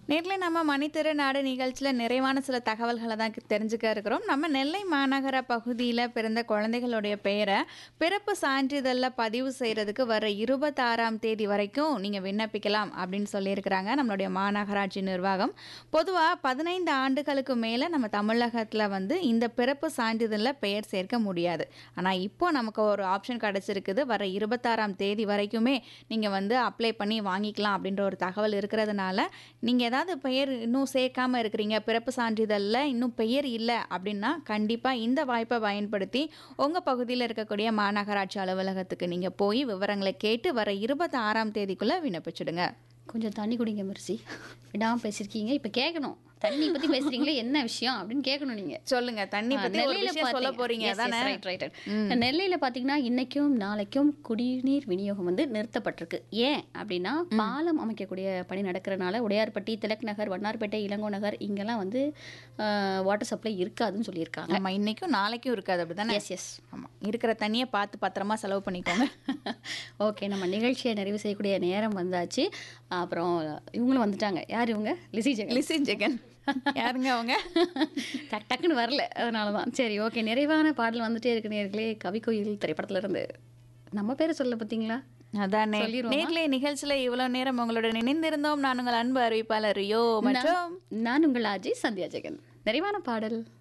நேர்ல நம்ம மணித்திரு நாடு நிகழ்ச்சியில் நிறைவான சில தகவல்களை தான் தெரிஞ்சுக்க இருக்கிறோம் நம்ம நெல்லை மாநகர பகுதியில் பிறந்த குழந்தைகளுடைய பெயரை பிறப்பு சான்றிதழில் பதிவு செய்கிறதுக்கு வர இருபத்தாறாம் தேதி வரைக்கும் நீங்கள் விண்ணப்பிக்கலாம் அப்படின்னு சொல்லியிருக்கிறாங்க நம்மளுடைய மாநகராட்சி நிர்வாகம் பொதுவாக பதினைந்து ஆண்டுகளுக்கு மேலே நம்ம தமிழகத்தில் வந்து இந்த பிறப்பு சான்றிதழில் பெயர் சேர்க்க முடியாது ஆனால் இப்போ நமக்கு ஒரு ஆப்ஷன் கிடச்சிருக்குது வர இருபத்தாறாம் தேதி வரைக்குமே நீங்கள் வந்து அப்ளை பண்ணி வாங்கிக்கலாம் அப்படின்ற ஒரு தகவல் இருக்கிறதுனால நீங்கள் ஏதாவது பெயர் இன்னும் சேர்க்காம இருக்கிறீங்க பிறப்பு சான்றிதழில் இன்னும் பெயர் இல்லை அப்படின்னா கண்டிப்பாக இந்த வாய்ப்பை பயன்படுத்தி உங்கள் பகுதியில் இருக்கக்கூடிய மாநகராட்சி அலுவலகத்துக்கு நீங்கள் போய் விவரங்களை கேட்டு வர இருபத்தி ஆறாம் தேதிக்குள்ளே விண்ணப்பிச்சிடுங்க கொஞ்சம் தண்ணி குடிங்க மெர்சி விடாமல் பேசியிருக்கீங்க இப்போ கேட்கணும் தண்ணி பற்றி பேசுறீங்களே என்ன விஷயம் அப்படின்னு கேட்கணும் நீங்கள் சொல்லுங்க தண்ணி பற்றி ஒரு விஷயம் சொல்ல போறீங்க தானே நெல்லையில பாத்தீங்கன்னா இன்னைக்கும் நாளைக்கும் குடிநீர் விநியோகம் வந்து நிறுத்தப்பட்டிருக்கு ஏன் அப்படின்னா பாலம் அமைக்கக்கூடிய பணி நடக்கிறனால உடையார்பட்டி திலக் நகர் வண்ணார்பேட்டை இளங்கோ நகர் இங்கெல்லாம் வந்து வாட்டர் சப்ளை இருக்காதுன்னு சொல்லியிருக்காங்க நம்ம இன்னைக்கும் நாளைக்கும் இருக்காது அப்படிதானே எஸ் எஸ் ஆமாம் இருக்கிற தண்ணியை பார்த்து பத்திரமா செலவு பண்ணிக்கோங்க ஓகே நம்ம நிகழ்ச்சியை நிறைவு செய்யக்கூடிய நேரம் வந்தாச்சு அப்புறம் இவங்களும் வந்துட்டாங்க யார் இவங்க லிசி ஜெகன் லிசி ஜெகன் யாருங்க அவங்க டக் டக்குன்னு வரல அதனால தான் சரி ஓகே நிறைவான பாடல் வந்துட்டே இருக்கு நேர்களே கவி கோயில் திரைப்படத்துல இருந்து நம்ம பேரை சொல்ல பார்த்தீங்களா அதானே சொல்லிருவோமா? நேர்ல நிகழ்ச்சியில இவ்வளவு நேரம் உங்களுடன் இணைந்திருந்தோம் நான் உங்கள் அன்பு அறிவிப்பாளர் ரியோ மற்றும் நான் உங்கள் அஜய் சந்தியா ஜெகன் நிறைவான பாடல்